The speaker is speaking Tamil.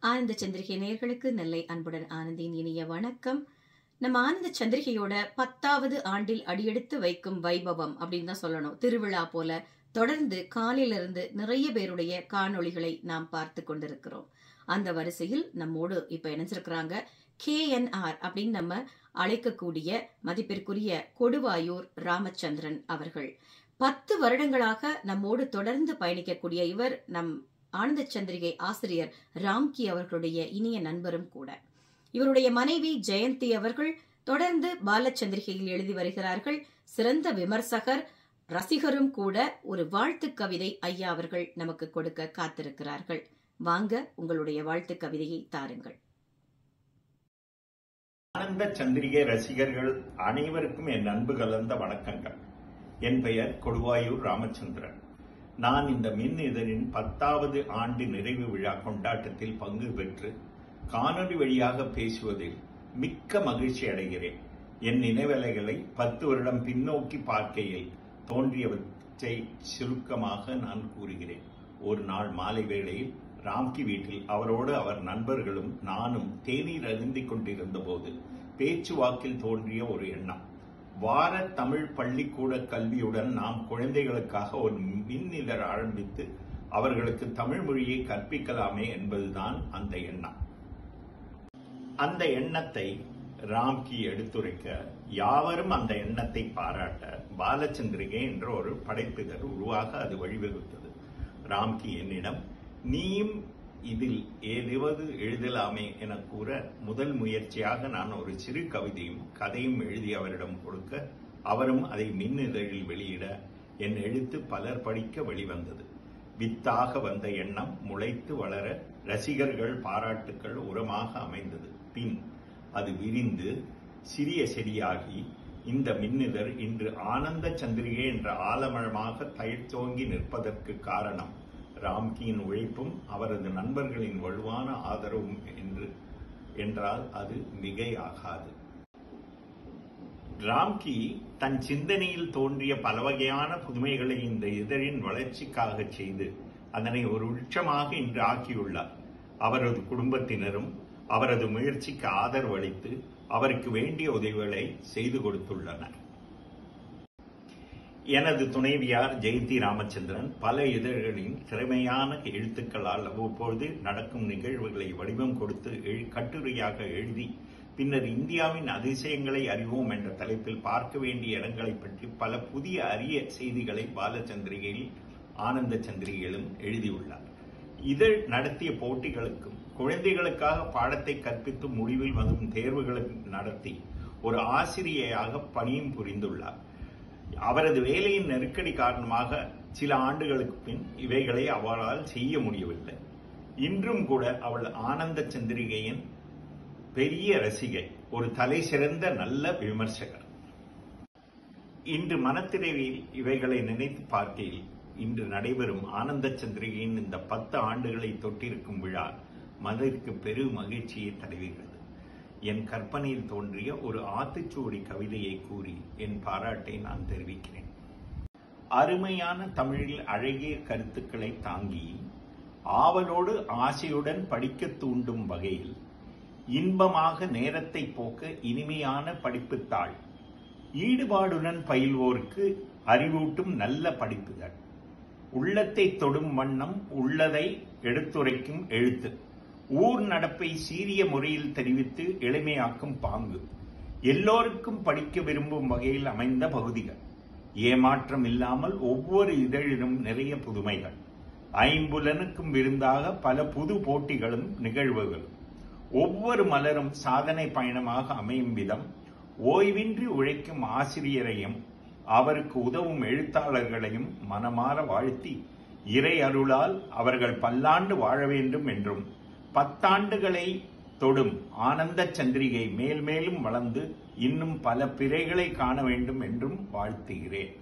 ஆனந்த சந்திரிகை நேயர்களுக்கு நெல்லை அன்புடன் ஆனந்தின் இனிய வணக்கம் நம்ம ஆனந்த சந்திரிகையோட பத்தாவது ஆண்டில் அடியெடுத்து வைக்கும் வைபவம் அப்படின்னு தான் சொல்லணும் திருவிழா போல தொடர்ந்து காலையிலிருந்து நிறைய பேருடைய காணொளிகளை நாம் பார்த்து கொண்டிருக்கிறோம் அந்த வரிசையில் நம்மோடு இப்ப இணைஞ்சிருக்கிறாங்க கேஎன்ஆர் அப்படின்னு நம்ம அழைக்கக்கூடிய மதிப்பிற்குரிய கொடுவாயூர் ராமச்சந்திரன் அவர்கள் பத்து வருடங்களாக நம்மோடு தொடர்ந்து பயணிக்கக்கூடிய இவர் நம் ஆனந்த சந்திரிகை ஆசிரியர் ராம்கி அவர்களுடைய இனிய நண்பரும் கூட இவருடைய மனைவி ஜெயந்தி அவர்கள் தொடர்ந்து பாலச்சந்திரிகையில் எழுதி வருகிறார்கள் சிறந்த விமர்சகர் ரசிகரும் கூட ஒரு வாழ்த்து கவிதை ஐயா அவர்கள் நமக்கு கொடுக்க காத்திருக்கிறார்கள் வாங்க உங்களுடைய வாழ்த்து கவிதையை தாருங்கள் ஆனந்த சந்திரிகை ரசிகர்கள் அனைவருக்கும் என் அன்பு கலந்த வணக்கங்கள் என் பெயர் கொடுவாயூர் ராமச்சந்திரன் நான் இந்த மின் இதழின் பத்தாவது ஆண்டு நிறைவு விழா கொண்டாட்டத்தில் பங்கு பெற்று காணொலி வழியாக பேசுவதில் மிக்க மகிழ்ச்சி அடைகிறேன் என் நினைவலைகளை பத்து வருடம் பின்னோக்கி பார்க்கையில் தோன்றியவற்றை சுருக்கமாக நான் கூறுகிறேன் ஒரு நாள் மாலை வேளையில் ராம்கி வீட்டில் அவரோடு அவர் நண்பர்களும் நானும் தேநீர் அருந்திக் கொண்டிருந்த போது பேச்சுவாக்கில் தோன்றிய ஒரு எண்ணம் வார தமிழ் பள்ளிக்கூட கல்வியுடன் நாம் குழந்தைகளுக்காக ஒரு மின் இதழ் ஆரம்பித்து அவர்களுக்கு தமிழ் மொழியை கற்பிக்கலாமே என்பதுதான் அந்த எண்ணம் அந்த எண்ணத்தை ராம்கி எடுத்துரைக்க யாவரும் அந்த எண்ணத்தை பாராட்ட பாலச்சந்திரிகை என்ற ஒரு படைப்பிதழ் உருவாக அது வழிவகுத்தது ராம்கி என்னிடம் நீயும் இதில் ஏதாவது எழுதலாமே என கூற முதல் முயற்சியாக நான் ஒரு சிறு கவிதையும் கதையும் எழுதி அவரிடம் கொடுக்க அவரும் அதை மின்னிதழில் வெளியிட என் எழுத்து பலர் படிக்க வெளிவந்தது வித்தாக வந்த எண்ணம் முளைத்து வளர ரசிகர்கள் பாராட்டுக்கள் உரமாக அமைந்தது பின் அது விரிந்து சிறிய செடியாகி இந்த மின்னிதழ் இன்று ஆனந்த சந்திரிகை என்ற ஆலமரமாக தயிர்த்தோங்கி நிற்பதற்கு காரணம் ராம்கியின் உழைப்பும் அவரது நண்பர்களின் வலுவான ஆதரவும் என்று என்றால் அது மிகையாகாது ராம்கி தன் சிந்தனையில் தோன்றிய பல வகையான புதுமைகளை இந்த இதழின் வளர்ச்சிக்காக செய்து அதனை ஒரு உச்சமாக இன்று ஆக்கியுள்ளார் அவரது குடும்பத்தினரும் அவரது முயற்சிக்கு ஆதரவு அளித்து அவருக்கு வேண்டிய உதவிகளை செய்து கொடுத்துள்ளனர் எனது துணைவியார் ஜெயந்தி ராமச்சந்திரன் பல இதழ்களின் திறமையான எழுத்துக்களால் அவ்வப்பொழுது நடக்கும் நிகழ்வுகளை வடிவம் கொடுத்து கட்டுரையாக எழுதி பின்னர் இந்தியாவின் அதிசயங்களை அறிவோம் என்ற தலைப்பில் பார்க்க வேண்டிய இடங்களை பற்றி பல புதிய அரிய செய்திகளை பாலச்சந்திரிகையில் ஆனந்த சந்திரிகையிலும் எழுதியுள்ளார் இதழ் நடத்திய போட்டிகளுக்கும் குழந்தைகளுக்காக பாடத்தை கற்பித்து முடிவில் வரும் தேர்வுகளும் நடத்தி ஒரு ஆசிரியையாக பணியும் புரிந்துள்ளார் அவரது வேலையின் நெருக்கடி காரணமாக சில ஆண்டுகளுக்கு பின் இவைகளை அவளால் செய்ய முடியவில்லை இன்றும் கூட அவள் ஆனந்த சந்திரிகையின் பெரிய ரசிகை ஒரு தலை சிறந்த நல்ல விமர்சகர் இன்று மனத்திரைவில் இவைகளை நினைத்து பார்க்கையில் இன்று நடைபெறும் ஆனந்த சந்திரிகையின் இந்த பத்து ஆண்டுகளை தொட்டிருக்கும் விழா மனதிற்கு பெரு மகிழ்ச்சியை தருகிறது என் கற்பனையில் தோன்றிய ஒரு ஆத்துச்சூடி கவிதையை கூறி என் பாராட்டை நான் தெரிவிக்கிறேன் அருமையான தமிழில் அழகிய கருத்துக்களை தாங்கி ஆவலோடு ஆசையுடன் படிக்க தூண்டும் வகையில் இன்பமாக நேரத்தை போக்க இனிமையான படிப்புத்தாள் ஈடுபாடுடன் பயில்வோருக்கு அறிவூட்டும் நல்ல படிப்புகள் உள்ளத்தை தொடும் வண்ணம் உள்ளதை எடுத்துரைக்கும் எழுத்து ஊர் நடப்பை சீரிய முறையில் தெரிவித்து எளிமையாக்கும் பாங்கு எல்லோருக்கும் படிக்க விரும்பும் வகையில் அமைந்த பகுதிகள் ஏமாற்றம் இல்லாமல் ஒவ்வொரு இதழிலும் நிறைய புதுமைகள் ஐம்புலனுக்கும் விருந்தாக பல புது போட்டிகளும் நிகழ்வுகளும் ஒவ்வொரு மலரும் சாதனை பயணமாக அமையும் விதம் ஓய்வின்றி உழைக்கும் ஆசிரியரையும் அவருக்கு உதவும் எழுத்தாளர்களையும் மனமாற வாழ்த்தி இறை அருளால் அவர்கள் பல்லாண்டு வாழ வேண்டும் என்றும் பத்தாண்டுகளை தொடும் ஆனந்த சந்திரிகை மேல் மேலும் வளர்ந்து இன்னும் பல பிறைகளை காண வேண்டும் என்றும் வாழ்த்துகிறேன்